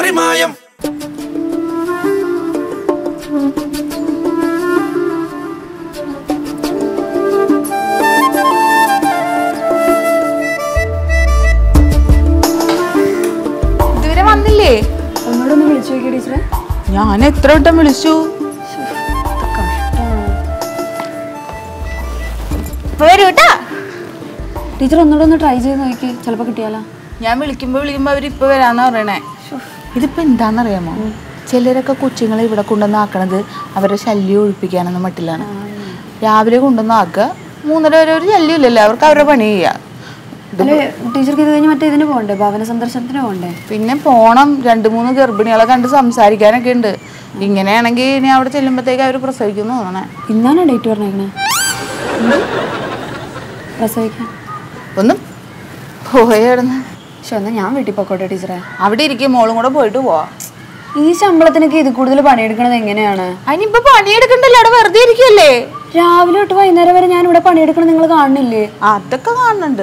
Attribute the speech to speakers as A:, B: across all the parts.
A: പാറിമായം
B: ഇതുവരെ വന്നില്ലേ
C: ഒന്നുകൂടെ ഒന്ന് വിളിച്ചു നോക്കിയ ടീച്ചറെ
B: ഞാൻ എത്ര വട്ടം വിളിച്ചു വരൂ കേട്ടാ
C: ടീച്ചർ ഒന്നുകൂടെ ഒന്ന് ട്രൈ ചെയ്ത് നോക്കി ചിലപ്പോൾ കിട്ടിയാലോ
B: ഞാൻ വിളിക്കുമ്പോ വിളിക്കുമ്പോ അവര് ഇപ്പൊ വരാന്ന് പറയണേ ഇതിപ്പോ എന്താന്നറിയാമോ ചിലരൊക്കെ കൊച്ചുങ്ങളെ ഇവിടെ കൊണ്ടുവന്ന് ആക്കണത് അവരുടെ ശല്യം ഒഴിപ്പിക്കാനെന്ന മട്ടിലാണ് രാവിലെ കൊണ്ടുവന്ന് ആക്കുക മൂന്നര വരെ ഒരു ശല്യം ഇല്ലല്ലോ അവർക്ക് അവരുടെ പണി ചെയ്യാം
C: അല്ലെ ടീച്ചർക്ക് ഇത് കഴിഞ്ഞ് മറ്റേ ഇതിന് പോകണ്ടേ ഭവന സന്ദർശനത്തിന് പോകണ്ടേ
B: പിന്നെ പോണം രണ്ട് മൂന്ന് ഗർഭിണികളെ കണ്ട് സംസാരിക്കാനൊക്കെ ഉണ്ട് ഇങ്ങനെയാണെങ്കിൽ ഇനി അവിടെ ചെല്ലുമ്പോഴത്തേക്ക് അവർ പ്രസവിക്കുന്നു തോന്നണേ
C: ഇന്നാണ് ഡേറ്റ് പറഞ്ഞേക്കണേ പ്രസവിക്കാൻ
B: ഒന്ന് പോയായിരുന്നു
C: പക്ഷെ എന്നാ ഞാൻ വീട്ടിൽ പോക്കോട്ടെ ടീച്ചറെ
B: അവിടെ ഇരിക്കും മോളും കൂടെ പോയിട്ട് പോവാ
C: ഈ ശമ്പളത്തിനൊക്കെ ഇത് കൂടുതൽ പണിയെടുക്കണത് എങ്ങനെയാണ്
B: അതിനിപ്പോ പണിയെടുക്കണ്ടല്ലോ അവിടെ വെറുതെ ഇരിക്കല്ലേ
C: രാവിലെ തൊട്ട് വൈകുന്നേരം വരെ ഞാൻ ഇവിടെ പണിയെടുക്കണം നിങ്ങൾ കാണുന്നില്ലേ
B: അതൊക്കെ കാണുന്നുണ്ട്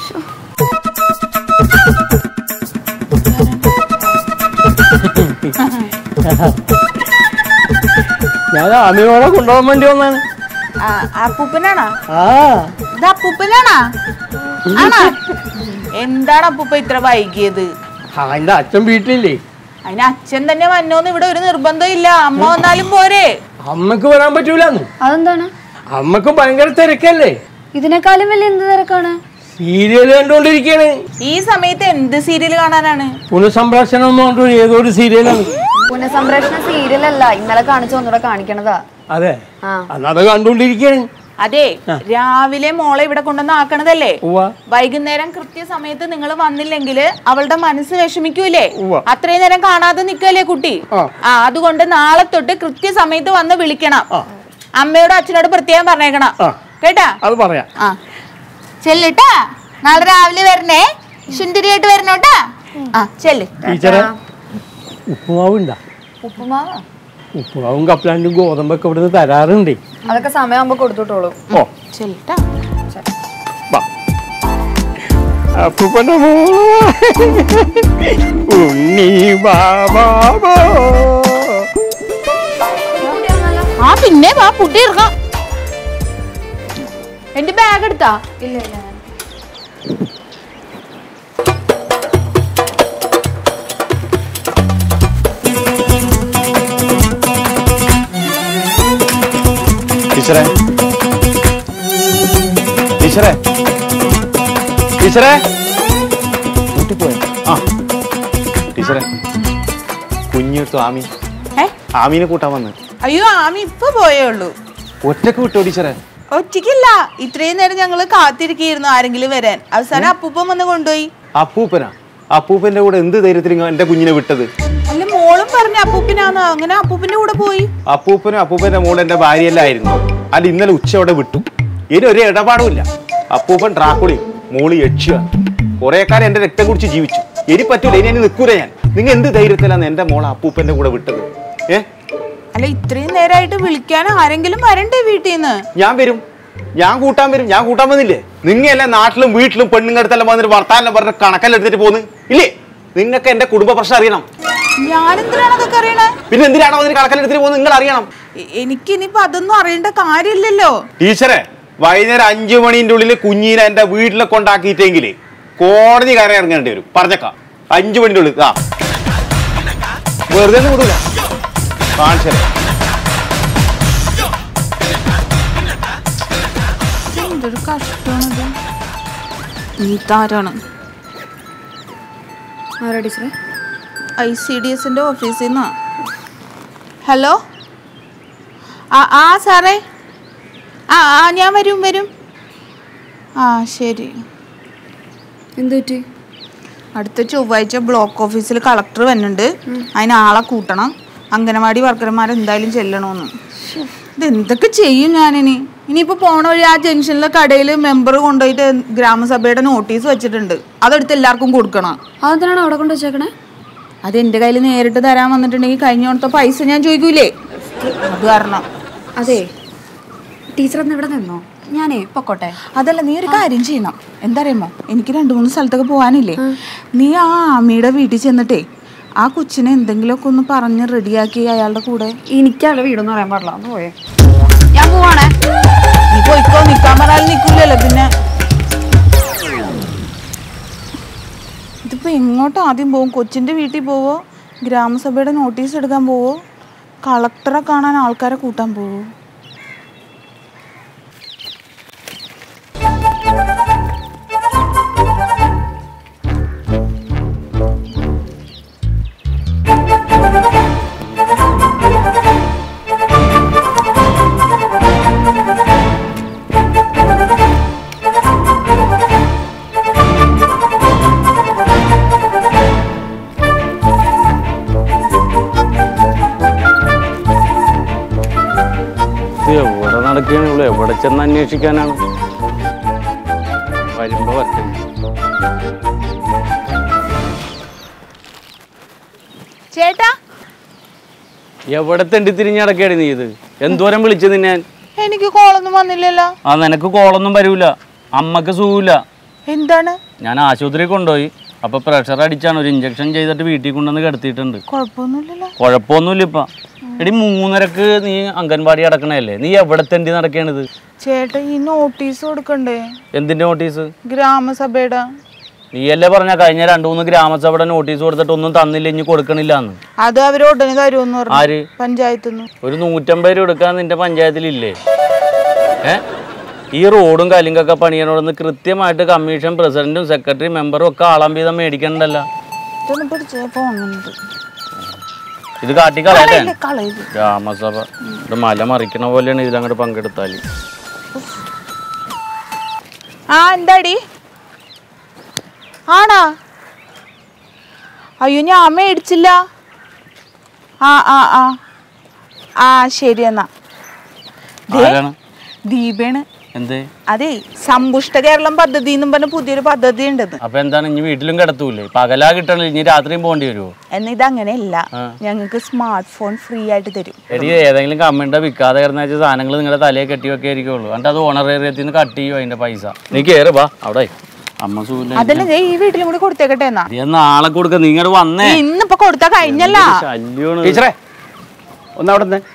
D: ഞാൻ അമിയോടെ കൊണ്ടുപോകാൻ വേണ്ടി വന്നാണ്
B: ആ, അപ്പൂപ്പനാണോ
D: ആ
B: ഇത് അപ്പൂപ്പനാണോ ആണോ എന്താണ് അപ്പൂപ്പ ഇത്ര വൈകിയത്
D: ആ എന്റെ അച്ഛൻ വീട്ടിലില്ലേ
B: അതിന് അച്ഛൻ തന്നെ വന്നോന്ന് ഇവിടെ ഒരു നിർബന്ധം ഇല്ല അമ്മ വന്നാലും പോരെ
D: അമ്മക്ക് വരാൻ പറ്റൂലെന്ന്
C: അതെന്താണ്
D: അമ്മക്ക് ഭയങ്കര തിരക്കല്ലേ
C: ഇതിനേക്കാളും വലിയ എന്ത് തിരക്കാണ്
D: സീരിയൽ കണ്ടുകൊണ്ടിരിക്കാണ്
B: ഈ സമയത്ത് എന്ത് സീരിയൽ കാണാനാണ്
D: പുനഃസംപ്രേഷണം എന്ന് പറഞ്ഞിട്ട് ഏതോ ഒരു സീരിയലാണ്
C: പുനഃസംപ്രേഷണ സീരിയലല്ല ഇന്നലെ കാണിച്ചു ഒന്നുകൂടെ കാണിക്കണതാ
D: അതെ
C: ആ.
D: അന്നത് കണ്ടുകൊണ്ടിരിക്കാണ്
B: അതെ രാവിലെ മോളെ ഇവിടെ കൊണ്ടുവന്ന് ആക്കണതല്ലേ
D: ഉവ്വ
B: വൈകുന്നേരം കൃത്യസമയത്ത് നിങ്ങൾ വന്നില്ലെങ്കിൽ അവളുടെ മനസ്സ് വിഷമിക്കൂലേ
D: ഉവ്വ.
B: അത്രയും നേരം കാണാതെ നിൽക്കല്ലേ കുട്ടി
D: ആ.
B: ആ അതുകൊണ്ട് നാളെ തൊട്ട് കൃത്യസമയത്ത് വന്ന് വിളിക്കണം
D: ആ.
B: അമ്മയോടും അച്ഛനോട് പ്രത്യേകം പറഞ്ഞേക്കണം
D: ആ.
B: കേട്ടാ
D: അത് പറയാം
B: ആ ചെല്ലിട്ടാ നാളെ രാവിലെ വരണേ ശുന്തിരിയായിട്ട് വരണോട്ടാ ആ ചെല്ല്
D: ടീച്ചറെ ഉപ്പുമാവ് ഉണ്ടാ
C: ഉപ്പുമാവാ
D: ഉപ്പുമാവും കപ്പലാണ്ടും ഗോതമ്പൊക്കെ ഇവിടുന്ന് തരാറുണ്ട്
C: അതൊക്കെ സമയമാകുമ്പോ കൊടുത്തുട്ടോളൂ
D: ഓ
B: ചെല്ലിട്ടാ
D: വാ അപ്പൂപ്പന്റെ മോള് ഉണ്ണി ബാബാ
B: ആ പിന്നെ വാ പുട്ടി ഇറക്കാം എന്റെ ബാഗ് എടുത്താ
C: ഇല്ല ഇല്ല
E: ടീച്ചറെ ടീച്ചറെ ടീച്ചറെ കൂട്ടിപ്പോയ ആ ടീച്ചറെ കുഞ്ഞെടുത്തു ആമി
B: ഏ
E: ആമീനെ കൂട്ടാൻ വന്ന്
B: അയ്യോ ആമി ഇപ്പൊ പോയേ ഉള്ളൂ
E: ഒറ്റക്ക് വിട്ടോ ടീച്ചറെ
B: ഒറ്റയ്ക്കില്ല ഇത്രയും നേരം ഞങ്ങള് കാത്തിരിക്കുന്നു ആരെങ്കിലും വരാൻ അവസാനം അപ്പൂപ്പൻ വന്ന് കൊണ്ടുപോയി
E: അപ്പൂപ്പനാ അപ്പൂപ്പന്റെ കൂടെ എന്ത് ധൈര്യത്തിൽ ഇങ്ങ് എന്റെ കുഞ്ഞിനെ വിട്ടത്
B: അല്ല മോളും പറഞ്ഞ അപ്പൂപ്പനാന്ന് അങ്ങനെ അപ്പൂപ്പന്റെ കൂടെ പോയി
E: അപ്പൂപ്പനും അപ്പൂപ്പന്റെ മോള് എന്റെ ഭാര്യയല്ലായിരുന്നു അല്ല ഇന്നലെ ഉച്ച അവിടെ വിട്ടു ഇനി ഒരു ഇടപാടുമില്ല അപ്പൂപ്പൻ ട്രാക്കുളി മോള് യക്ഷിയാണ് കുറെ കാലം എന്റെ രക്തം കുടിച്ച് ജീവിച്ചു ഇനി പറ്റൂല ഇനി ഇനി നിൽക്കൂല ഞാൻ നിങ്ങൾ എന്ത് ധൈര്യത്തിലാണ് എന്റെ മോളെ അപ്പൂപ്പന്റെ കൂടെ വിട്ടത് ഏ
B: അല്ല ഇത്രയും നേരമായിട്ട് വിളിക്കാൻ ആരെങ്കിലും വരണ്ടേ വീട്ടിൽ നിന്ന്
E: ഞാൻ വരും ഞാൻ കൂട്ടാൻ വരും ഞാൻ കൂട്ടാൻ വന്നില്ലേ നിങ്ങയല്ലേ നാട്ടിലും വീട്ടിലും പെണ്ണുങ്ങടുത്തെല്ലാം വന്നിട്ട് വർത്താനം പറഞ്ഞ കണക്കെല്ലാം എടുത്തിട്ട് പോന്ന് ഇല്ലേ നിങ്ങൾക്ക് എന്റെ കുടുംബ പ്രശ്നം അറിയണം
B: ഞാനെന്തിനാണ് അതൊക്കെ അറിയണേ
E: പിന്നെ എന്തിനാണോ അതിന് കണക്കെല്ലാം എടുത്തിട്ട് പോകുന്നത് നിങ്ങൾ അറിയണം
B: എ- എനിക്കിനിയിപ്പോ അതൊന്നും അറിയേണ്ട കാര്യമില്ലല്ലോ
E: ടീച്ചറെ വൈകുന്നേരം അഞ്ചു മണിന്റെ ഉള്ളിൽ കുഞ്ഞിനെ എന്റെ വീട്ടിലെ കൊണ്ടാക്കിയിട്ടെങ്കിൽ കോടതി കയറി ഇറങ്ങേണ്ടി വരും പറഞ്ഞേക്കാം അഞ്ചു മണിന്റെ ഉള്ളിൽ ആ വെറുതെ ഒന്നും വിടൂല കാണിച്ചേ
B: എന്തൊരു കഷ്ടമാണിത് നീ താരാണ്
C: ആരാ ടീച്ചറെ
B: ഐ സി ഡി എസിന്റെ ഓഫീസിൽ നിന്നാ ഹലോ ആ ആ സാറേ ആ ആ ഞാൻ വരും വരും ആ ശരി
C: എന്ത് പറ്റി
B: അടുത്ത ചൊവ്വാഴ്ച ബ്ലോക്ക് ഓഫീസിൽ കളക്ടർ വരുന്നുണ്ട് അതിന് ആളെ കൂട്ടണം അംഗനവാടി വർക്കർമാർ എന്തായാലും ചെല്ലണമെന്ന് ഇത് എന്തൊക്കെ ചെയ്യും ഞാനിനി ഇനിയിപ്പോൾ പോണ വഴി ആ ജംഗ്ഷനിലെ കടയിൽ മെമ്പർ കൊണ്ടുപോയിട്ട് ഗ്രാമസഭയുടെ നോട്ടീസ് വെച്ചിട്ടുണ്ട് അതെടുത്ത് എല്ലാവർക്കും കൊടുക്കണം
C: അതെന്തിനാണ് അവിടെ കൊണ്ട് വെച്ചേക്കണേ
B: അത് എൻ്റെ കയ്യിൽ നേരിട്ട് തരാൻ വന്നിട്ടുണ്ടെങ്കിൽ കഴിഞ്ഞ കൊടുത്ത പൈസ ഞാൻ ചോദിക്കൂലേ അത് കാരണം
C: അതെ ടീച്ചർ ഒന്ന് ഇവിടെ നിന്നോ ഞാനേ പൊക്കോട്ടെ
B: അതല്ല നീ ഒരു കാര്യം ചെയ്യണം എന്താ അറിയുമോ എനിക്ക് രണ്ട് മൂന്ന് സ്ഥലത്തൊക്കെ പോകാനില്ലേ നീ ആ ആമിയുടെ വീട്ടിൽ ചെന്നിട്ടേ ആ കൊച്ചിനെ എന്തെങ്കിലുമൊക്കെ ഒന്ന് പറഞ്ഞ് റെഡിയാക്കി അയാളുടെ കൂടെ
C: എനിക്കല്ല വീടൊന്നും അറിയാൻ പാടില്ല ഒന്ന് പോയേ
B: ഞാൻ പോവാണേ നീ പോയിക്കോ നിക്കാൻ പറഞ്ഞാലും നിക്കൂലല്ലോ പിന്നെ ഇതിപ്പോ എങ്ങോട്ട് ആദ്യം പോവും കൊച്ചിന്റെ വീട്ടിൽ പോവോ ഗ്രാമസഭയുടെ നോട്ടീസ് എടുക്കാൻ പോവോ കളക്ടറെ കാണാൻ ആൾക്കാരെ കൂട്ടാൻ പോവോ
A: ഇത് എവിടെ നടക്കുകയാണ് ഇവിടെ എവിടെ ചെന്ന് അന്വേഷിക്കാനാണ് വരുമ്പോ വരട്ടെ
B: ചേട്ടാ
A: എവിടെ തെണ്ടി തിരിഞ്ഞ് നടക്കുകയാണ് നീ ഇത് എന്തോരം വിളിച്ചു നിന്നെ ഞാൻ?
B: എനിക്ക് കോളൊന്നും വന്നില്ലല്ലോ
A: ആ നിനക്ക് കോളൊന്നും വരൂല അമ്മക്ക് സുഖമില്ല
B: എന്താണ്
A: ഞാൻ ആശുപത്രിയിൽ കൊണ്ടുപോയി അപ്പൊ പ്രഷർ അടിച്ചാണ് ഒരു ഇഞ്ചക്ഷൻ ചെയ്തിട്ട് വീട്ടിൽ കൊണ്ടുവന്ന് കിടത്തിയിട്ടുണ്ട്
B: കുഴപ്പമൊന്നുമില്ലല്ലോ
A: കുഴപ്പമൊന്നുമില്ല ഇപ്പൊ എടി മൂന്നരക്ക് നീ അംഗൻവാടി അടക്കണല്ലേ നീ എവിടെ തെണ്ടി നടക്കണത്
B: ചേട്ടാ ഈ നോട്ടീസ് കൊടുക്കണ്ടേ
A: എന്തിന്റെ നോട്ടീസ്
B: ഗ്രാമസഭയുടെ
A: നീയല്ലേ പറഞ്ഞ കഴിഞ്ഞ രണ്ടു മൂന്ന് ഗ്രാമസഭയുടെ നോട്ടീസ് കൊടുത്തിട്ട് ഒന്നും തന്നില്ല ഇനി കൊടുക്കണില്ല എന്ന്
B: അത് അവർ ഉടനെ തരുമെന്ന് പറഞ്ഞു
A: ആര്
B: പഞ്ചായത്തിൽ നിന്ന്
A: ഒരു നൂറ്റമ്പത് രൂപ എടുക്കാൻ നിന്റെ പഞ്ചായത്തിലില്ലേ ഏ ഈ റോഡും കലിങ്കൊക്കെ പണിയണോടൊന്ന് കൃത്യമായിട്ട് കമ്മീഷൻ പ്രസിഡന്റും സെക്രട്ടറി മെമ്പറും ഒക്കെ ആളാം വീതം മേടിക്കണ്ടല്ല
B: ഇതൊന്ന് പിടിച്ചേ പോകുന്നുണ്ട്
A: ഇത് കാട്ടിക്കളയട്ടെ
B: കളയത്
A: ഗ്രാമസഭ ഇത് മല മറിക്കണ പോലെയാണ് ഇതിലങ്ങോട്ട് പങ്കെടുത്താൽ
B: ആ എന്താടി ആണാ അയ്യോ ഞാൻ മേടിച്ചില്ല ആ ആ ആ ആ ശരി എന്നാ ദേ,
A: ആരാണ്
B: ദീപേണ്
A: എന്തേ
B: അതെ സമ്പുഷ്ട കേരളം പദ്ധതി എന്നും പറഞ്ഞ പുതിയൊരു പദ്ധതി ഉണ്ടെന്ന്
A: അപ്പൊ എന്താണ് ഇനി വീട്ടിലും കിടത്തൂലേ പകലാ കിട്ടണില്ല ഇനി രാത്രിയും പോകേണ്ടി വരുമോ
B: എന്നാ ഇതങ്ങനെയല്ല
A: ആ.
B: ഞങ്ങൾക്ക് സ്മാർട്ട് ഫോൺ ഫ്രീ ആയിട്ട് തരും
A: എടി ഏതെങ്കിലും കമ്മിയുടെ വിൽക്കാതെ കിടന്ന വെച്ച സാധനങ്ങൾ നിങ്ങളുടെ തലയെ കെട്ടി വെക്കെ ആയിരിക്കുള്ളൂ എന്നിട്ട് അത് ഓണറേറിയത്തിൽ നിന്ന് കട്ട് ചെയ്യും അതിന്റെ പൈസ നീ കയറി വാ അവിടെ അമ്മ സുഖമില്ല
B: അതല്ല ദേ ഈ വീട്ടിലും കൂടി കൊടുത്തേക്കട്ടെ എന്നാ
A: നീ എന്നാ ആളെ കൊടുക്ക നീ ഇങ്ങോട്ട് വന്നേ
B: ഈ ഇന്നിപ്പൊ കൊടുത്താ കഴിഞ്ഞല്ല
A: ശല്യാണ്
E: ടീച്ചറെ ഒന്ന് അവിടെ നിന്ന്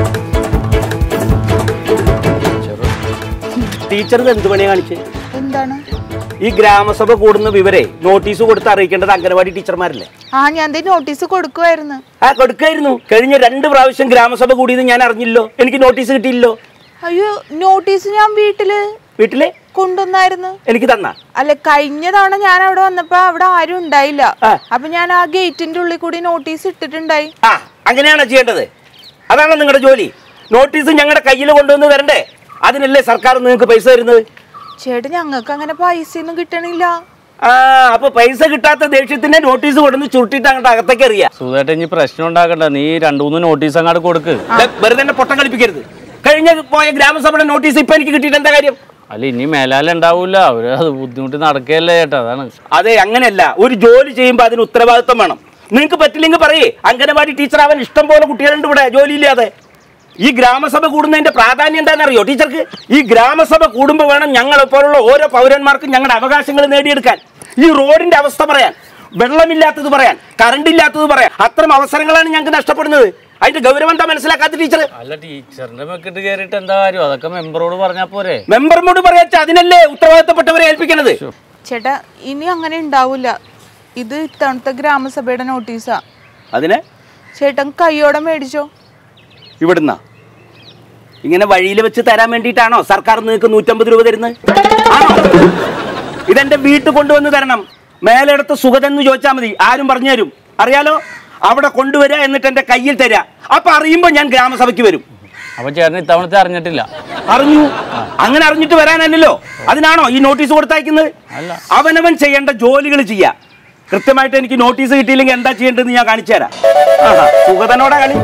E: ടീച്ചർ ഇത് എന്ത് പണിയാ കാണിച്ചേ
B: എന്താണ്
E: ഈ ഗ്രാമസഭ കൂടുന്ന വിവരെ നോട്ടീസ് കൊടുത്ത് അറിയിക്കേണ്ടത് അംഗനവാടി ടീച്ചർമാരല്ലേ
B: ആ ഞാൻ ദേ നോട്ടീസ് കൊടുക്കുമായിരുന്നു
E: ആ കൊടുക്കായിരുന്നു കഴിഞ്ഞ രണ്ട് പ്രാവശ്യം ഗ്രാമസഭ കൂടിയത് ഞാൻ അറിഞ്ഞില്ലോ എനിക്ക് നോട്ടീസ് കിട്ടിയില്ലോ
B: അയ്യോ നോട്ടീസ് ഞാൻ വീട്ടില്
E: വീട്ടില്
B: കൊണ്ടുവന്നായിരുന്നു
E: എനിക്ക് തന്ന
B: അല്ല കഴിഞ്ഞ തവണ ഞാൻ അവിടെ വന്നപ്പോ അവിടെ ആരും ഉണ്ടായില്ല
E: ആ.
B: അപ്പൊ ഞാൻ ആ ഗേറ്റിന്റെ ഉള്ളിൽ കൂടി നോട്ടീസ് ഇട്ടിട്ടുണ്ടായി
E: ആ അങ്ങനെയാണോ ചെയ്യേണ്ടത് അതാണോ നിങ്ങളുടെ ജോലി നോട്ടീസ് ഞങ്ങളുടെ കയ്യിൽ കൊണ്ടുവന്ന് തരണ്ടേ അതിനല്ലേ സർക്കാർ നിങ്ങൾക്ക് പൈസ തരുന്നത്
B: ചേട്ടാ ഞങ്ങൾക്ക് അങ്ങനെ പൈസ ഒന്നും കിട്ടണില്ല
E: ആ അപ്പൊ പൈസ കിട്ടാത്ത ദേഷ്യത്തിന്റെ നോട്ടീസ് കൊണ്ടുവന്ന് ചുരുട്ടിട്ട് അങ്ങോട്ട് അകത്തേക്ക് എറിയാ
A: സുഖമായിട്ട് ഇനി പ്രശ്നം ഉണ്ടാക്കണ്ട നീ രണ്ടു മൂന്ന് നോട്ടീസ് അങ്ങോട്ട് കൊടുക്ക്
E: ദേ, വെറുതെ എന്നെ പൊട്ടം കളിപ്പിക്കരുത് കഴിഞ്ഞ പോയ ഗ്രാമസഭയുടെ നോട്ടീസ് ഇപ്പൊ എനിക്ക് കിട്ടിയിട്ട് എന്താ കാര്യം
A: അല്ല ഇനി മേലാൽ ഉണ്ടാവൂല അവര് അത് ബുദ്ധിമുട്ട് നടക്കുകയല്ലേ ചേട്ടാ അതാണ്
E: അതെ അങ്ങനെയല്ല ഒരു ജോലി ചെയ്യുമ്പോൾ അതിന് ഉത്തരവാദിത്വം വേണം നിങ്ങൾക്ക് പറ്റില്ലെങ്കിൽ പറയേ അംഗനവാടി ടീച്ചർ ആവാൻ ഇഷ്ടം പോലെ കുട്ടികളുണ്ട് ഇവിടെ ജോലിയില്ലാതെ ഈ ഗ്രാമസഭ കൂടുന്നതിന്റെ പ്രാധാന്യം എന്താണെന്നറിയോ ടീച്ചർക്ക് ഈ ഗ്രാമസഭ കൂടുമ്പോൾ വേണം ഞങ്ങളെ പോലുള്ള ഓരോ പൗരന്മാർക്കും ഞങ്ങളുടെ അവകാശങ്ങൾ നേടിയെടുക്കാൻ ഈ റോഡിന്റെ അവസ്ഥ പറയാൻ വെള്ളമില്ലാത്തത് പറയാൻ കറണ്ട് ഇല്ലാത്തത് പറയാൻ അത്തരം അവസരങ്ങളാണ് ഞങ്ങൾക്ക് നഷ്ടപ്പെടുന്നത് അതിന്റെ ഗൗരവം എന്താ മനസ്സിലാക്കാത്ത ടീച്ചർ
A: അല്ല ടീച്ചറിന്റെ മെക്കിട്ട് കയറിയിട്ട് എന്താ കാര്യം അതൊക്കെ മെമ്പറോട് പറഞ്ഞാ പോരെ
E: മെമ്പർമോട് പറയാച്ച അതിനല്ലേ ഉത്തരവാദിത്തപ്പെട്ടവരെ ഏൽപ്പിക്കണത്
B: ചേട്ടാ ഇനി അങ്ങനെ ഉണ്ടാവില്ല ഇത് ഇത്തവണത്തെ ഗ്രാമസഭയുടെ നോട്ടീസാ
E: അതിന്
B: ചേട്ടൻ കൈയോടെ മേടിച്ചോ
E: ഇവിടുന്ന ഇങ്ങനെ വഴിയിൽ വെച്ച് തരാൻ വേണ്ടിയിട്ടാണോ സർക്കാർ നിങ്ങൾക്ക് നൂറ്റമ്പത് രൂപ തരുന്നത് ആണോ ഇതെന്റെ വീട്ടിൽ കൊണ്ടുവന്ന് തരണം മേലെടുത്ത് സുഖതെന്ന് ചോദിച്ചാൽ മതി ആരും പറഞ്ഞു തരും അറിയാലോ അവിടെ കൊണ്ടുവരിക എന്നിട്ട് എന്റെ കയ്യിൽ തരാ അപ്പൊ അറിയുമ്പോൾ ഞാൻ ഗ്രാമസഭയ്ക്ക് വരും
A: അപ്പൊ ചേട്ടൻ ഇത്തവണത്തെ അറിഞ്ഞിട്ടില്ല
E: അറിഞ്ഞു അങ്ങനെ അറിഞ്ഞിട്ട് വരാനല്ലോ അതിനാണോ ഈ നോട്ടീസ് കൊടുത്തയക്കുന്നത്
A: അല്ല.
E: അവനവൻ ചെയ്യേണ്ട ജോലികൾ ചെയ്യാ കൃത്യമായിട്ട് എനിക്ക് നോട്ടീസ് കിട്ടിയില്ലെങ്കിൽ എന്താ ചെയ്യേണ്ടതെന്ന് ഞാൻ കാണിച്ചു തരാം ആഹാ, സുഗതനോടാ കളി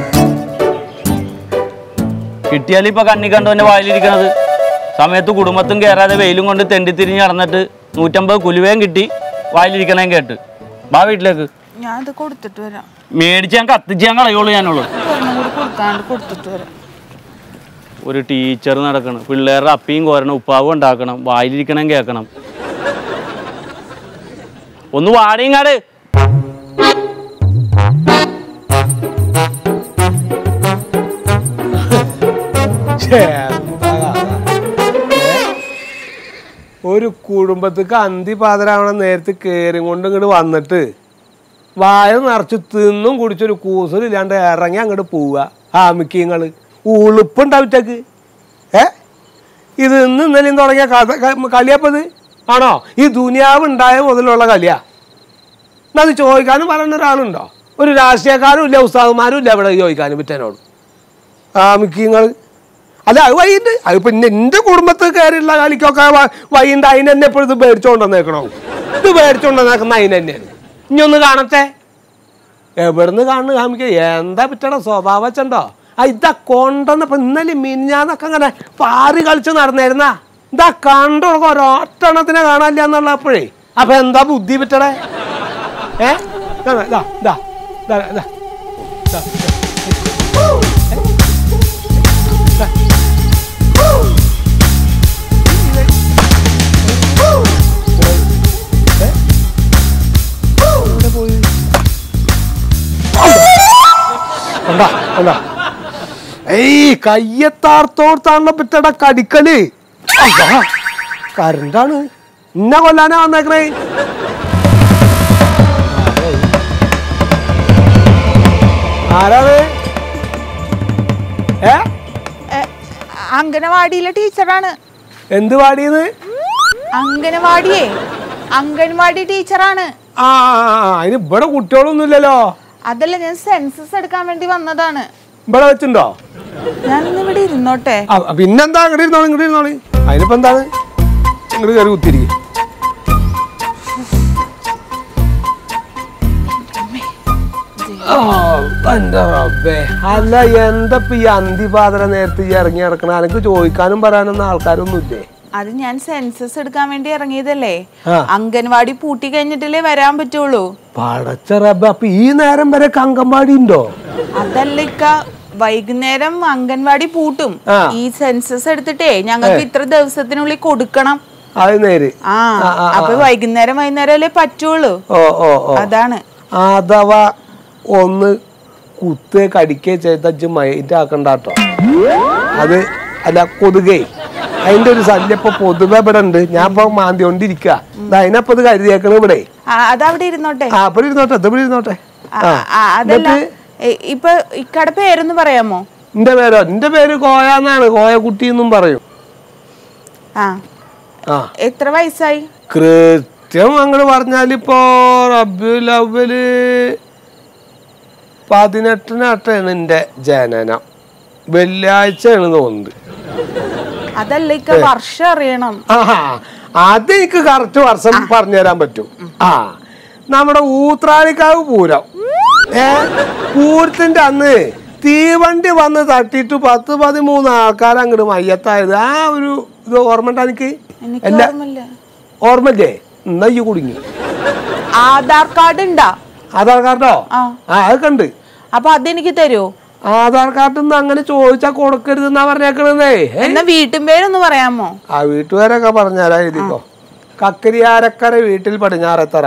A: കിട്ടിയാലും ഇപ്പൊ കണ്ണി കണ്ടവന്റെ വായിലിരിക്കണത് സമയത്ത് കുടുംബത്തും കയറാതെ വെയിലും കൊണ്ട് തെണ്ടിത്തിരിഞ്ഞ് നടന്നിട്ട് നൂറ്റമ്പത് കുലുവേം കിട്ടി വായിലിരിക്കണേം കേട്ട് വാ വീട്ടിലേക്ക്
B: ഞാൻ ഇത് കൊടുത്തിട്ട് വരാം
A: മേടിച്ച് ഞാൻ കത്തിച്ച് ഞാൻ കളയുള്ളൂ ഞാനുള്ളൂ
B: ഒരെണ്ണം കൂടി കൊടുക്കാണ്ട് കൊടുത്തിട്ട് വരാം
A: ഒരു ടീച്ചർ നടക്കണം പിള്ളേരുടെ അപ്പിയും കോരണം ഉപ്പാവും ഉണ്ടാക്കണം വായിലിരിക്കണം കേൾക്കണം ഒന്ന് വാടയും കാട്
F: ഛേ, എന്താ കഥ? ഏ? ഒരു കുടുംബത്തിക്ക് അന്തി പാതരാവണ നേരത്ത് കയറി കൊണ്ട് ഇങ്ങോട്ട് വന്നിട്ട് വായ നിറച്ച് തിന്നും കുടിച്ചൊരു കൂസലില്ലാണ്ട് ഇറങ്ങി അങ്ങോട്ട് പോവുക ആമിക്കങ്ങള് ഉളുപ്പുണ്ടാവിറ്റക്ക് ഏ ഇത് ഇന്ന് ഇന്നലെയും തുടങ്ങിയ കഥ ക- കളിയപ്പത് ആണോ ഈ ദുനിയാവ് ഉണ്ടായ മുതലുള്ള കളിയാ എന്നാ അത് ചോദിക്കാനും പറയുന്ന ഒരാളുണ്ടോ ഒരു രാഷ്ട്രീയക്കാരും ഇല്ല ഉസ്താദുമാരും ഇല്ല ഇവിടെ ചോദിക്കാനും പിറ്റേനോട് ആമിക്കങ്ങൾ അല്ല അത് വൈകിട്ട് അത് പിന്നെ എൻ്റെ കുടുംബത്തിൽ കയറിയുള്ള കളിക്കൊക്കെ വ- വൈകിട്ട് അതിന് തന്നെ എപ്പോഴും ഇത് മേടിച്ചോണ്ടെന്നേക്കണോ ഇത് മേടിച്ചോണ്ടെന്നേക്കുന്ന അതിന് തന്നെയാണ് ഇനി ഒന്ന് കാണട്ടെ എവിടുന്ന് കാണുന്നു കാമിക്ക എന്താ പിറ്റട സ്വഭാവം വെച്ചണ്ടോ ആ ഇതാ കൊണ്ടെന്നപ്പോ ഇന്നലെ മിനിഞ്ഞാന്നൊക്കെ അങ്ങനെ പാറി കളിച്ച് നടന്നായിരുന്ന ഇതാ കണ്ടോ ഒരൊറ്റെണ്ണത്തിനെ കാണാനില്ല എന്നുള്ള അപ്പോഴേ അപ്പൊ എന്താ ബുദ്ധി പിറ്റടേ ഏ ഇതാ ഇതാ ഇതാ ഇതാ ഇതാ ഇതാ കണ്ടാ കണ്ടാ ഏയ് കയ്യത്താർത്തോർത്താണല്ലോ പിറ്റട കടിക്കല് അയ്യാ, കരണ്ടാണ് ഇന്ന കൊല്ലാനാ വന്നേക്കണേ ആരാത് ഏ
B: എ, അംഗനവാടിയിലെ ടീച്ചറാണ്
F: എന്ത് പാടിയത്
B: അംഗനവാടിയേ അംഗൻവാടി ടീച്ചറാണ്
F: ആ ആ, ആ, ആ, അതിന് ഇവിടെ കുട്ടികളൊന്നും ഇല്ലല്ലോ
B: അതല്ല ഞാൻ സെൻസസ് എടുക്കാൻ വേണ്ടി വന്നതാണ്
F: ഇവിടെ വെച്ചിണ്ടോ
B: ഞാൻ ഇന്ന് ഇവിടെ ഇരുന്നോട്ടെ
F: ആ, പിന്നെന്താ ഇങ്ങോട്ട് ഇരുന്നോളി ഇങ്ങോട്ട് ഇരുന്നോളി അതിനിപ്പോ എന്താണ് ഇങ്ങോട്ട് കയറി കുത്തിരിക്കും അല്ല എന്തപ്പ ഈ അന്തിപാതര നേരത്തെ ഈ ഇറങ്ങി നടക്കണ എനിക്ക് ചോദിക്കാനും പറയാനൊന്നും ആൾക്കാരൊന്നും ഇല്ലേ
B: അത് ഞാൻ സെൻസസ് എടുക്കാൻ വേണ്ടി ഇറങ്ങിയതല്ലേ
F: ആ.
B: അംഗൻവാടി പൂട്ടി കഴിഞ്ഞിട്ടല്ലേ വരാൻ പറ്റുള്ളൂ
F: പടച്ച റബ്ബ അപ്പൊ ഈ നേരം വരെ കങ്കമ്പാടി ഉണ്ടോ
B: അതല്ല ഇക്ക വൈകുന്നേരം അംഗൻവാടി പൂട്ടും
F: ആ.
B: ഈ സെൻസസ് എടുത്തിട്ടേ ഞങ്ങൾക്ക് ഇത്ര ദിവസത്തിനുള്ളിൽ കൊടുക്കണം
F: അത് നേര്
B: ആ അപ്പൊ വൈകുന്നേരം വൈകുന്നേരം അല്ലേ പറ്റുള്ളൂ
F: ഓ ഓ ഓ
B: അതാണ്
F: അഥവാ ഒന്ന് കുത്തേ കടിക്കേ ചെയ്തച്ച് മൈൻഡ് ആക്കണ്ടാട്ടോ അത് അല്ല കൊതുകേ അതിന്റെ ഒരു ശല്യം ഇപ്പൊ പൊതുവെ ഇവിടെ ഉണ്ട് ഞാൻ ഇപ്പൊ മാന്തി കൊണ്ടിരിക്കുക അതിനപ്പൊ ഇത് കരുതിയേക്കണ ഇവിടെ
B: ആ, അതവിടെ ഇരുന്നോട്ടെ
F: ആ ഇവിടെ ഇരുന്നോട്ടെ ഇത് ഇവിടെ ഇരുന്നോട്ടെ
B: ആ,
F: ആ
B: ആ, അതല്ല
F: എന്നിട്ട്
B: ഇ- ഇപ്പൊ ഇക്കടെ പേരൊന്ന് പറയാമോ
F: എന്റെ പേരോ എന്റെ പേര് കോയ എന്നാണ് കോയ കുട്ടി എന്നും പറയും
B: ആ
F: ആ
B: എത്ര വയസ്സായി
F: കൃത്യം അങ്ങോട്ട് പറഞ്ഞാലിപ്പോ റബ്യുൽ അവല് പതിനെട്ടിനാട്ടാണ് എന്റെ ജനനം വെള്ളിയാഴ്ചയാണ് തോന്നുന്നത്
B: അതല്ല ഇക്ക വർഷം അറിയണം
F: ആഹാ അത് എനിക്ക് കറക്റ്റ് വർഷം പറഞ്ഞുതരാൻ പറ്റും ആ നമ്മുടെ ഊത്രാളിക്കാവ് പൂരം ഏ പൂരത്തിന്റെ അന്ന് തീവണ്ടി വന്ന് തട്ടിയിട്ട് പത്ത് പതിമൂന്ന് ആൾക്കാർ അങ്ങോട്ട് മയ്യത്തായത് ആ ഒരു ഇത് ഓർമ്മ ഉണ്ടോ എനിക്ക്
B: എനിക്ക്
F: എല്ലാ
B: ഓർമ്മയില്ല
F: ഓർമ്മയില്ലേ എന്നാ ഈ കുടുങ്ങി
B: ആധാർ കാർഡ് ഉണ്ടാ
F: ആധാർ കാർഡോ
B: ആ.
F: ആ അതൊക്കെ ഉണ്ട്
B: അപ്പൊ അതെനിക്ക് തരുമോ
F: ആധാർ കാർഡിൽ നിന്ന് അങ്ങനെ ചോദിച്ചാൽ കൊടുക്കരുതെന്നാ പറഞ്ഞേക്കണതേ ഏ?
B: എന്നാ വീട്ടും പേരൊന്ന് പറയാമോ
F: ആ വീട്ടുകാരൊക്കെ പറഞ്ഞാലാ എഴുതിക്കോ കക്കരിയാരക്കര വീട്ടിൽ പടിഞ്ഞാറെത്തറ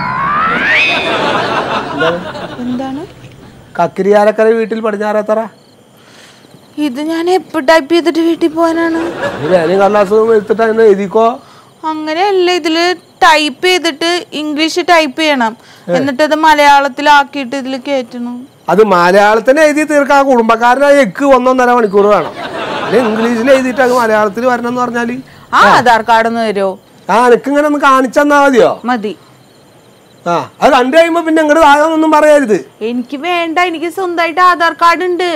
B: എന്താണ്
F: കക്കരിയാരക്കര വീട്ടിൽ പടിഞ്ഞാറെത്തറ
B: ഇത് ഞാൻ എപ്പോ ടൈപ്പ് ചെയ്തിട്ട് വീട്ടിൽ പോകാനാണ്
F: നീ വേനയും കടലാസും എടുത്തിട്ട് അതിന് എഴുതിക്കോ
B: അങ്ങനെയല്ല ഇതില് ടൈപ്പ് ചെയ്തിട്ട് ഇംഗ്ലീഷ് ടൈപ്പ് ചെയ്യണം എന്നിട്ട് അത് മലയാളത്തിലാക്കിയിട്ട് ഇതിൽ കയറ്റണം
F: അത് മലയാളത്തിന് എഴുതി തീർക്കാൻ കുടുംബക്കാരനായ എക്ക് ഒന്നൊന്നര മണിക്കൂർ വേണം പിന്നെ ഇംഗ്ലീഷിൽ എഴുതിയിട്ട് അത് മലയാളത്തിൽ വരണം എന്ന് പറഞ്ഞാൽ
B: ആ ആധാർ കാർഡ് ഒന്ന് തരുമോ
F: ആ എനിക്ക് ഇങ്ങനെ ഒന്ന് കാണിച്ചെന്നാ മതിയോ
B: മതി
F: ആ അത് കണ്ടു കഴിയുമ്പോ പിന്നെ ഇങ്ങോട്ട് താഴെന്നൊന്നും പറയരുത്
B: എനിക്ക് വേണ്ട എനിക്ക് സ്വന്തമായിട്ട് ആധാർ കാർഡ് ഉണ്ട്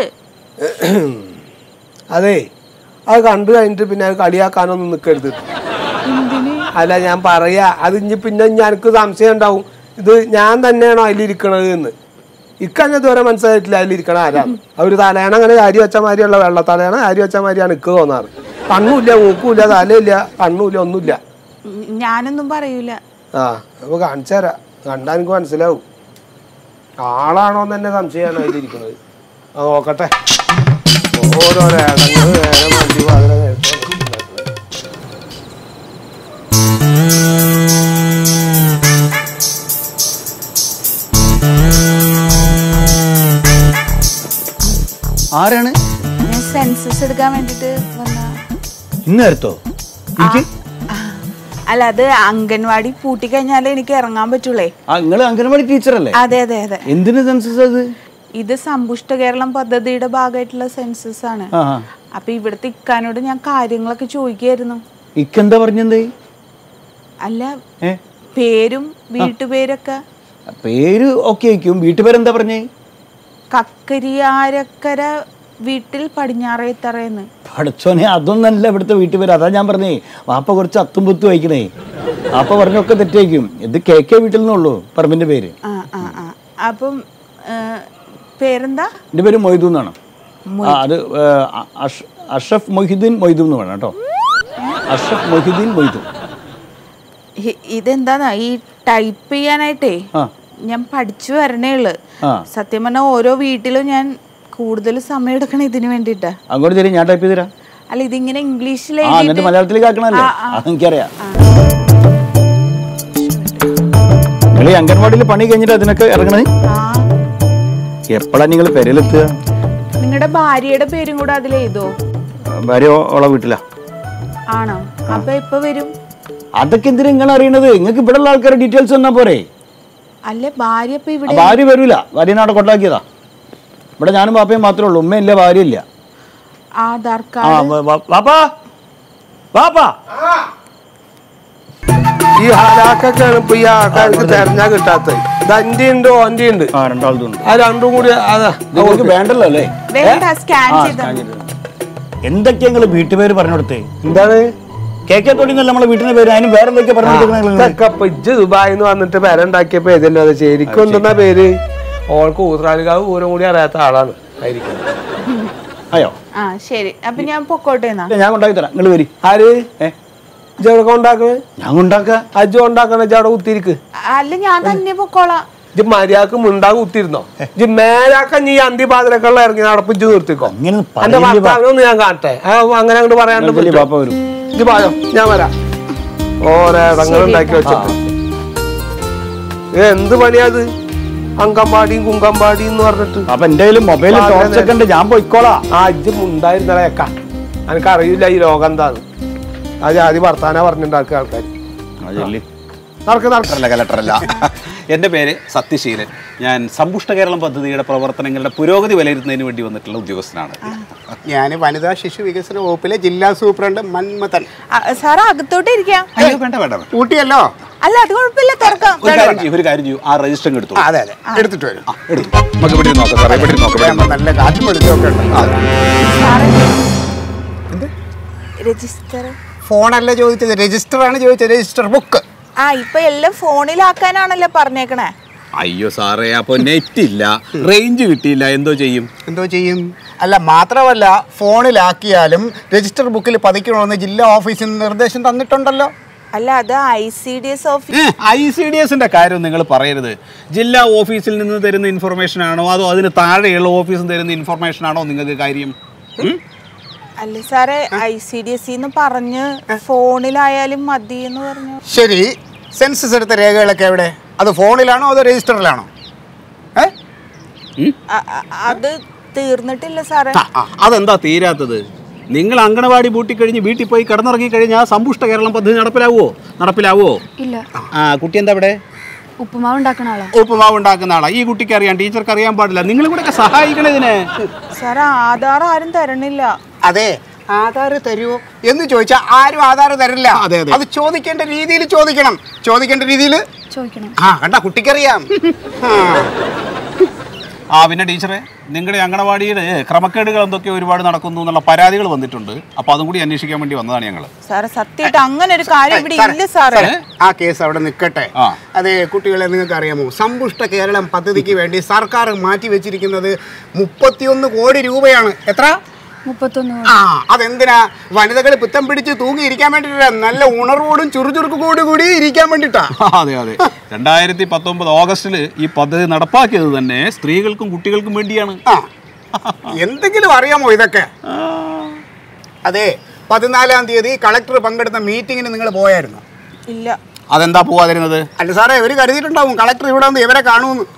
F: അതെ അത് കണ്ടു കഴിഞ്ഞിട്ട് പിന്നെ അത് കളിയാക്കാനൊന്നും നിൽക്കരുത് അല്ല ഞാൻ പറയാ അത് ഇനി പിന്നെ ഇനി എനിക്ക് സംശയം ഉണ്ടാവും ഇത് ഞാൻ തന്നെയാണോ അതിലിരിക്കണത് എന്ന് ഇക്കന്നെ ഇതുവരെ മനസ്സിലായിട്ടില്ല അതിലിരിക്കണ ആരാണ് അവര് തലയണ അങ്ങനെ അരി വെച്ച മാതിരിയുള്ള വെള്ള തലയണ അരി വെച്ച മാതിരിയാണ് ഇക്ക് തോന്നാറ് കണ്ണുമില്ല മൂക്കുമില്ല തലയില്ല കണ്ണുമില്ല ഒന്നുമില്ല
B: ഉം, ഞാനൊന്നും പറയൂല
F: ആ അപ്പൊ കാണിച്ചു തരാം കണ്ടാ എനിക്ക് മനസ്സിലാവും ആളാണോ എന്ന് തന്നെ സംശയമാണ് അതിലിരിക്കുന്നത് ആ നോക്കട്ടെ ഓരോരോ ഇടങ്ങൾ നേരം വണ്ടി വാതിലെ നേരത്തെ
A: ആരാണ്
B: ഞാൻ സെൻസസ് സെൻസസ് എടുക്കാൻ വേണ്ടിട്ട് വന്ന
G: ഇന്ന് നേരത്തോ എനിക്ക്
B: അല്ല അത് അംഗൻവാടി പൂട്ടിക്കഴിഞ്ഞാലേ എനിക്ക് ഇറങ്ങാൻ പറ്റൂലേ
G: ആ നിങ്ങൾ അംഗനവാടി ടീച്ചറല്ലേ
B: അതെ അതെ അതെ
G: എന്തിന് സെൻസസ് അത്
B: ഇത് സമ്പുഷ്ട കേരളം പദ്ധതിയുടെ ഭാഗമായിട്ടുള്ള സെൻസസ് ആണ്
G: ആ ആ.
B: അപ്പൊ ഇവിടുത്തെ ഇക്കാനോട് ഞാൻ കാര്യങ്ങളൊക്കെ ചോദിക്കായിരുന്നു
G: ഇക്കെന്താ പറഞ്ഞെന്തേ
B: അല്ല
G: ഏ
B: പേരും വീട്ടുപേരൊക്കെ
G: പേര് ഓക്കെ ആയിരിക്കും വീട്ടുപേരെന്താ പറഞ്ഞേ
B: കക്കരിയാരക്കര വീട്ടിൽ പടിഞ്ഞാറേത്തറയെന്ന്
G: പഠിച്ചോനെ അതൊന്നല്ല ഇവിടുത്തെ വീട്ടുപേര് അതാ ഞാൻ പറഞ്ഞേ വാപ്പ കുറച്ച് അത്തും പുത്തും അയക്കണേ വാപ്പ പറഞ്ഞൊക്കെ തെറ്റേക്കും ഇത് കെ കെ വീട്ടിൽ നിന്നുള്ളൂ പറമ്പിന്റെ പേര്
B: ആ ആ ആ അപ്പം ഏ, പേരെന്താ
G: എൻ്റെ പേര് മൊയ്തു എന്നാണ് ആ അത് ഏ, അ- അഷ്- അഷ്റഫ് മൊഹിദ്ദീൻ മൊയ്തു എന്ന് വേണം കേട്ടോ അഷ്റഫ് മൊഹിദ്ദീൻ മൊയ്തു
B: ഇ- ഇതെന്താന്നാ ഈ ടൈപ്പ് ചെയ്യാനായിട്ടേ
G: ആ
B: ഞാൻ പഠിച്ചു വരണേ ഉള്ളു
G: ആ
B: സത്യം പറഞ്ഞാൽ ഓരോ വീട്ടിലും ഞാൻ കൂടുതൽ സമയം എടുക്കണം ഇതിന് വേണ്ടിട്ടാ
G: അങ്ങോട്ട് തരും ഞാൻ ടൈപ്പ് ചെയ്ത് തരാം
B: അല്ല ഇതിങ്ങനെ ഇംഗ്ലീഷിൽ
G: ആ എന്നിട്ട് മലയാളത്തിലേക്ക് ആക്കണല്ലേ അതെനിക്കറിയാം നിങ്ങൾ ഈ അംഗൻവാടിയിൽ പണി കഴിഞ്ഞിട്ട് അതിനൊക്കെ ഇറങ്ങണേ
B: ആ
G: എപ്പോഴാ നിങ്ങൾ പെരയിലെത്തുക
B: നിങ്ങളുടെ ഭാര്യയുടെ പേരും കൂടെ അതിൽ എഴുതോ
G: ഭാര്യ ഓളെ വീട്ടിലാ
B: ആണോ അപ്പൊ എപ്പോ വരും
G: അതൊക്കെ എന്തിനാ നിങ്ങൾ അറിയണത് നിങ്ങൾക്ക് ഇവിടെ ഉള്ള ആൾക്കാരുടെ ഡീറ്റെയിൽസ് തന്നാ പോരെ
B: അല്ലേ ഭാര്യ ഇപ്പൊ
G: ആ
B: ഇവിടെ
G: ഭാര്യ വരൂല ഭാര്യനെ അവിടെ കൊണ്ടാക്കിയതാ ഇവിടെ ഞാനും പാപ്പയും മാത്രമേ ഉള്ളൂ ഉമ്മയില്ല ഭാര്യ ഇല്ല
B: ആധാർ
G: ആ
B: കാർഡ്
G: വ- വ- വാപ്പാ വാപ്പാ
F: ഈ ഹലാക്കൊക്കെയാണ് ഇപ്പൊ ഈ ആൾക്കാർക്ക് തെരഞ്ഞാ കിട്ടാത്തത് ദന്റെ ഉണ്ട് ഓന്റെ ഉണ്ട്
G: ആ രണ്ടാളതും ഉണ്ട്
F: ആ രണ്ടും കൂടി അതാ
G: നിങ്ങൾക്ക് വേണ്ടല്ലോ അല്ലേ
B: വേണ്ട സ്കാൻ
G: ആ,
B: ചെയ്ത
G: സ്കാൻ ചെയ്തത്. എന്തൊക്കെയാ നിങ്ങൾ വീട്ടുപേര് പറഞ്ഞു കൊടുത്തേ
F: എന്താണ്
G: കെ കെ തൊടിന്നല്ല നമ്മളെ വീട്ടിന്റെ പേര് അതിന് വേറെ എന്തൊക്കെയാ പറഞ്ഞു കൊടുക്കുന്നത്
F: ഇതൊക്കെ ഇപ്പൊ ഇജ്ജ് ദുബായിന്ന് വന്നിട്ട് പെരണ്ടാക്കിയപ്പോ ഏതല്ലോ അത് ശരിക്കും എന്തെന്നാ പേര് ഓൾക്ക് ഊത്രാലികാവ് ഊരം കൂടി അറിയാത്ത ആളാണ് ആയിരിക്കും
G: അയ്യോ
B: ആ ശരി അപ്പൊ ഞാൻ പൊക്കോട്ടെ എന്നാ
G: ഇല്ല, ഞാൻ കൊണ്ടാക്കി തരാം നിങ്ങൾ വരി
F: ആര്
G: ഏ
F: ഇജ്ജ് കൊണ്ടാക്കണേ
G: ഞാൻ കൊണ്ടാക്ക
F: അജ്ജ് കൊണ്ടാക്കണ ഇജ്ജ് അവിടെ കുത്തിരിക്ക്
B: അല്ല ഞാൻ തന്നെ പൊക്കോളാം
F: ഇജ്ജ് മര്യാദക്ക് മുണ്ടാ കുത്തിരുന്നോ ഇജ്ജ് മേലാക്ക നീ അന്തിപാതിരക്കുള്ള ഇറങ്ങി നടപ്പ് ഇജ്ജ് നിർത്തിക്കോ
G: അങ്ങനെ
F: എന്റെ
G: പറയില്ലേ ബാ-
F: ഭർത്താവിനൊന്ന് ഞാൻ കാണട്ടെ ആ, അങ്ങനെ അങ്ങോട്ട് പറയാണ്ട്
G: വലിയ പാപ്പ വരും
F: ഇജ്ജ് പായോ ഞാൻ വരാം ഓരോ ഇടങ്ങൾ ഉണ്ടാക്കി വെച്ചിട്ട് ഏ, എന്ത് പണിയാത് അങ്കമ്പാടിയും കുങ്കമ്പാടിയും എന്ന് പറഞ്ഞിട്ട്
G: അപ്പൊ എന്റെ കയ്യിൽ മൊബൈൽ
F: ആ,
G: ടോർച്ച് ഒക്കെ ഉണ്ട് ഞാൻ പോയിക്കോളാം
F: ആ ഇജ്ജ് മുണ്ടായിരുന്നേക്ക എനിക്ക് അറിയില്ല ഈ ലോകം എന്താന്ന് ആ ജാതി വർത്താന പറഞ്ഞിട്ടുണ്ടാക്കുക ആൾക്കാർ നടക്ക് നടക്ക്
E: കലക്ടറല്ല കലക്ടറല്ല എൻ്റെ പേര് സത്യശീലൻ ഞാൻ സമ്പുഷ്ട കേരളം പദ്ധതിയുടെ പ്രവർത്തനങ്ങളുടെ പുരോഗതി വിലയിരുത്തുന്നതിന് വേണ്ടി വന്നിട്ടുള്ള ഉദ്യോഗസ്ഥനാണ്
H: ഞാൻ വനിതാ ശിശു വികസന വകുപ്പിലെ ജില്ലാ സൂപ്രണ്ട് മന്മഥൻ
B: സാറ് അകത്തോട്ട് ഇരിക്കാം
E: അയ്യോ വേണ്ട വേണ്ട വേണ്ട.
H: ഊട്ടിയല്ലോ
B: അല്ല അത് കുഴപ്പമില്ല തുറക്കാം
E: ഒരു കാര്യം ചെയ്യൂ ഒരു കാര്യം ചെയ്യൂ ആ രജിസ്റ്റർ എടുത്തു
H: ആ, അതെ അതെ എടുത്തിട്ട് വരും
E: എടുത്തു നമുക്ക് ഇവിടെ ഇരുന്ന് നോക്കാം സാറേ ഇവിടെ ഇരുന്ന് നോക്കാം ഇവിടെ ഇരുന്ന്
H: ഇവിടെയാകുമ്പോ നല്ല കാറ്റും വെളിച്ചമൊക്കെ ഉണ്ട് ആ.
B: സാറ് രജിസ്റ്റർ
H: ഫോണല്ല ചോദിച്ചത് രജിസ്റ്റർ ആണ് ചോദിച്ചത് രജിസ്റ്റർ ബുക്ക്
B: ആ ഇപ്പൊ എല്ലാം ഫോണിലാക്കാനാണല്ലോ പറഞ്ഞേക്കണേ
E: അയ്യോ സാറേ അപ്പൊ നെറ്റ് ഇല്ല റേഞ്ച് കിട്ടിയില്ല എന്തോ ചെയ്യും
H: എന്തോ ചെയ്യും അല്ല മാത്രമല്ല ഫോണിലാക്കിയാലും രജിസ്റ്റർ ബുക്കിൽ പതിക്കണമെന്ന് ജില്ലാ ഓഫീസിൽ നിന്ന് നിർദ്ദേശം തന്നിട്ടുണ്ടല്ലോ
B: അല്ല അത് I C D S office
E: I C D എസിന്റെ കാര്യം നിങ്ങൾ പറയരുത് ജില്ലാ ഓഫീസിൽ നിന്ന് തരുന്ന ഇൻഫർമേഷൻ ആണോ അതോ അതിന് താഴെയുള്ള ഓഫീസിൽ നിന്ന് തരുന്ന ഇൻഫർമേഷൻ ആണോ നിങ്ങൾക്ക് കാര്യം ഉം?
B: അല്ല സാറേ ഐ സി ഡി എസ് എന്ന് പറഞ്ഞ് ഫോണിലായാലും മതി എന്ന് പറഞ്ഞു
H: ശരി സെൻസസ് എടുത്ത രേഖകളൊക്കെ എവിടെ അത് ഫോണിലാണോ അതോ രജിസ്റ്ററിലാണോ ഏ
B: അ- അ- അത് തീർന്നിട്ടില്ല സാറേ
E: ആ, ആ, അതെന്താ തീരാത്തത് നിങ്ങൾ അങ്കണവാടി പൂട്ടിക്കഴിഞ്ഞ് വീട്ടിൽ പോയി കിടന്നിറങ്ങി കഴിഞ്ഞാൽ സമ്പുഷ്ട കേരളം പദ്ധതി നടപ്പിലാവുമോ നടപ്പിലാവുമോ
C: ഇല്ല
E: ആ കുട്ടി എന്താ ഇവിടെ
C: ഉപ്പുമാവ് ഉണ്ടാക്കണ ആളാ
E: ഉപ്പുമാവ് ഉണ്ടാക്കുന്ന ആളാ ഈ കുട്ടിക്ക് അറിയാം ടീച്ചർക്ക് അറിയാൻ പാടില്ല നിങ്ങൾ കൂടെ ഒക്കെ സഹായിക്കണം ഇതിനെ
B: സാറേ ആധാർ ആരും തരണില്ല
H: അതെ ആധാർ തരുമോ എന്ന് ചോദിച്ചാൽ ആരും ആധാർ തരില്ല
E: അതെ, അതെ.
H: അത് ചോദിക്കേണ്ട രീതിയിൽ ചോദിക്കണം ചോദിക്കേണ്ട രീതിയിൽ
C: ചോദിക്കണം
H: ആ കണ്ട കുട്ടിക്കറിയാം ആ.
E: ആ പിന്നെ ടീച്ചറെ നിങ്ങളുടെ അങ്കണവാടിയിൽ ക്രമക്കേടുകൾ എന്തൊക്കെ ഒരുപാട് നടക്കുന്നു എന്നുള്ള പരാതികൾ വന്നിട്ടുണ്ട് അപ്പോൾ അതും കൂടി അന്വേഷിക്കാൻ വേണ്ടി വന്നതാണ് ഞങ്ങൾ
B: സാറേ സത്യമായിട്ട് അങ്ങനെ ഒരു കാര്യം ഇവിടെ
H: സാറേ,
B: ഇല്ല സാറേ
H: സാറേ, ആ കേസ് അവിടെ നിൽക്കട്ടെ
E: ആ.
H: അതെ കുട്ടികളെ നിങ്ങൾക്ക് അറിയാമോ സമ്പുഷ്ട കേരളം പദ്ധതിക്ക് വേണ്ടി സർക്കാർ മാറ്റി വെച്ചിരിക്കുന്നത് മുപ്പത്തിയൊന്ന് കോടി രൂപയാണ് എത്ര
C: മുപ്പത്തൊന്ന്
H: ആ അതെന്തിനാ വനിതകൾ പിത്തം പിടിച്ച് തൂങ്ങി ഇരിക്കാൻ വേണ്ടിട്ടാ നല്ല ഉണർവോടും ചുറുചുറുക്കോടും കൂടി ഇരിക്കാൻ വേണ്ടിട്ടാ
E: അതെ അതെ രണ്ടായിരത്തി പത്തൊമ്പത് ഓഗസ്റ്റിൽ ഈ പദ്ധതി നടപ്പാക്കിയത് തന്നെ സ്ത്രീകൾക്കും കുട്ടികൾക്കും വേണ്ടിയാണ്
H: ആ എന്തെങ്കിലും അറിയാമോ ഇതൊക്കെ അതെ പതിനാലാം തീയതി കളക്ടർ പങ്കെടുത്ത മീറ്റിങ്ങിന് നിങ്ങൾ പോയായിരുന്നു
B: ഇല്ല
E: അതെന്താ പോവാതിരുന്നത്
H: അല്ല സാറേ ഒരു കരുതിയിട്ടുണ്ടാവും കളക്ടർ ഇവിടെ വന്ന് ഇവരെ കാണുമെന്ന്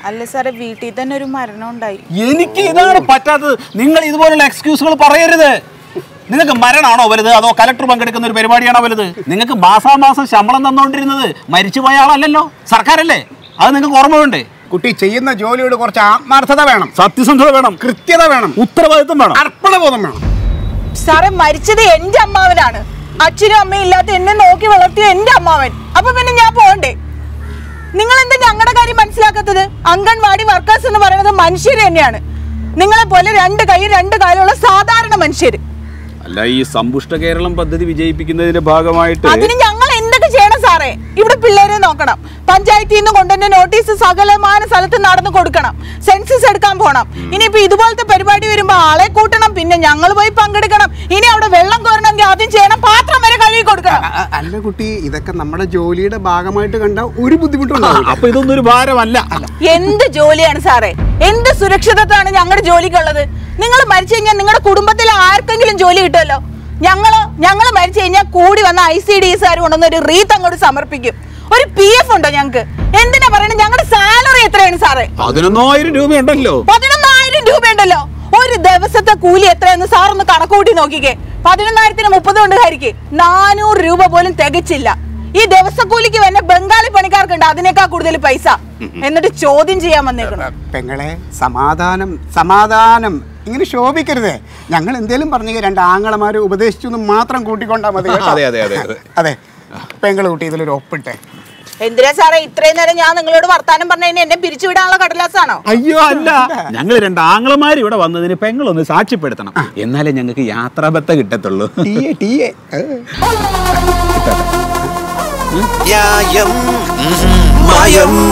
B: അല്ല സാറേ വീട്ടിൽ തന്നെ ഒരു മരണം ഉണ്ടായി
I: എനിക്ക് ഇതാണ് പറ്റാത്തത് നിങ്ങൾ ഇതുപോലുള്ള എക്സ്ക്യൂസുകൾ പറയരുത് നിങ്ങൾക്ക് മരണമാണോ വലുത് അതോ കലക്ടർ പങ്കെടുക്കുന്ന ഒരു പരിപാടിയാണോ വലുത് നിങ്ങൾക്ക് മാസാമാസം ശമ്പളം തന്നുകൊണ്ടിരുന്നത് മരിച്ചുപോയ ആളല്ലല്ലോ സർക്കാരല്ലേ അത് നിങ്ങൾക്ക് ഓർമ്മ വേണ്ടേ
H: കുട്ടി ചെയ്യുന്ന ജോലിയോട് കുറച്ച് ആത്മാർത്ഥത വേണം
I: സത്യസന്ധത വേണം
H: കൃത്യത വേണം
I: ഉത്തരവാദിത്വം വേണം
H: അർപ്പണബോധം വേണം
B: സാറേ മരിച്ചത് എന്റെ അമ്മാവനാണ് അച്ഛനും അമ്മയും ഇല്ലാത്ത എന്നെ നോക്കി വളർത്തിയ എന്റെ അമ്മാവൻ അപ്പൊ പിന്നെ ഞാൻ പോകണ്ടേ നിങ്ങൾ എന്താ ഞങ്ങളുടെ കാര്യം മനസ്സിലാക്കാത്തത് അംഗൻവാടി വർക്കേഴ്സ് എന്ന് പറയുന്നത് മനുഷ്യർ തന്നെയാണ് നിങ്ങളെ പോലെ രണ്ട് കൈ രണ്ട് കാലുള്ള സാധാരണ മനുഷ്യർ
I: അല്ല ഈ സമ്പുഷ്ട കേരളം പദ്ധതി വിജയിപ്പിക്കുന്നതിന്റെ ഭാഗമായിട്ട്
B: അതിന് ഞങ്ങൾ എന്തൊക്കെ ചെയ്യണം സാറേ ഇവിടെ പിള്ളേരെ നോക്കണം പഞ്ചായത്തിൽ നിന്ന് കൊണ്ടുവന്ന നോട്ടീസ് സകലമാന സ്ഥലത്ത് നടന്നു കൊടുക്കണം സെൻസസ് എടുക്കാൻ പോണം ഇനിയിപ്പോ ഇതുപോലത്തെ പരിപാടി വരുമ്പോ ആളെ കൂട്ടണം പിന്നെ ഞങ്ങൾ പോയി പങ്കെടുക്കണം ഇനി അവിടെ വെള്ളം കോരണമെങ്കിൽ ആദ്യം ചെയ്യണം പാത്രം വരെ കഴുകി കൊടുക്കണം
H: അ- അല്ല കുട്ടി ഇതൊക്കെ നമ്മുടെ ജോലിയുടെ ഭാഗമായിട്ട് കണ്ട ഒരു ബുദ്ധിമുട്ടുണ്ടാവില്ല
I: അപ്പൊ ഇതൊന്നും ഒരു ഭാരമല്ല
B: എന്ത് ജോലിയാണ് സാറേ എന്ത് സുരക്ഷിതത്വമാണ് ഞങ്ങളുടെ ജോലിക്കുള്ളത് നിങ്ങൾ മരിച്ചു കഴിഞ്ഞാൽ നിങ്ങളുടെ കുടുംബത്തിൽ ആർക്കെങ്കിലും ജോലി കിട്ടുമല്ലോ ഞങ്ങള് ഞങ്ങൾ മരിച്ചു കഴിഞ്ഞാൽ കൂടി വന്ന ഐ സി ഡി എസ് കൊണ്ടുവന്ന് ഒരു റീത്ത് അങ്ങോട്ട് സമർപ്പിക്കും ഒരു പി എഫ് ഉണ്ടോ ഞങ്ങൾക്ക് എന്തിനാ പറയണത് ഞങ്ങളുടെ സാലറി എത്രയാണ് സാറേ
I: പതിനൊന്നായിരം രൂപയുണ്ടല്ലോ
B: പതിനൊന്നായിരം രൂപ ഉണ്ടല്ലോ ഒരു ദിവസത്തെ കൂലി എത്രയെന്ന് സാർ ഒന്ന് കണക്ക് കൂട്ടി നോക്കിക്കേ പതിനൊന്നായിരത്തിന് മുപ്പത് കൊണ്ട് ഹരിക്ക് നാനൂറ് രൂപ പോലും തികച്ചില്ല ഈ ദിവസക്കൂലിക്ക് വന്നെ ബംഗാളി പണിക്കാർക്കുണ്ട് അതിനേക്കാൾ കൂടുതൽ പൈസ എന്നിട്ട് ചോദ്യം ചെയ്യാൻ വന്നേക്കണം
H: പെങ്ങളെ സമാധാനം സമാധാനം ഇങ്ങനെ ശോഭിക്കരുതേ ഞങ്ങൾ എന്തേലും പറഞ്ഞു രണ്ട് ആങ്ങളമാരെ ഉപദേശിച്ചു എന്ന് മാത്രം കൂട്ടിക്കൊണ്ടാ മതി കേട്ടോ.
I: അതെ, അതെ, അതെ, അതെ.
H: അതെ പെങ്ങള് കൂട്ടി ഇതിലൊരു ഒപ്പിട്ടെ
B: എന്തിനാ സാറേ ഇത്രയും നേരം ഞാൻ നിങ്ങളോട് വർത്താനം പറഞ്ഞതിന് എന്നെ പിരിച്ചുവിടാനുള്ള കടലാസാണോ
I: അയ്യോ അല്ല ഞങ്ങൾ രണ്ട് ആംഗ്ലമാർ ഇവിടെ വന്നതിന് പെങ്ങളൊന്ന് സാക്ഷ്യപ്പെടുത്തണം എന്നാലേ ഞങ്ങൾക്ക് യാത്രാബത്ത കിട്ടത്തുള്ളൂ
H: ടീയെ ടീയെ
J: ന്യായം മായം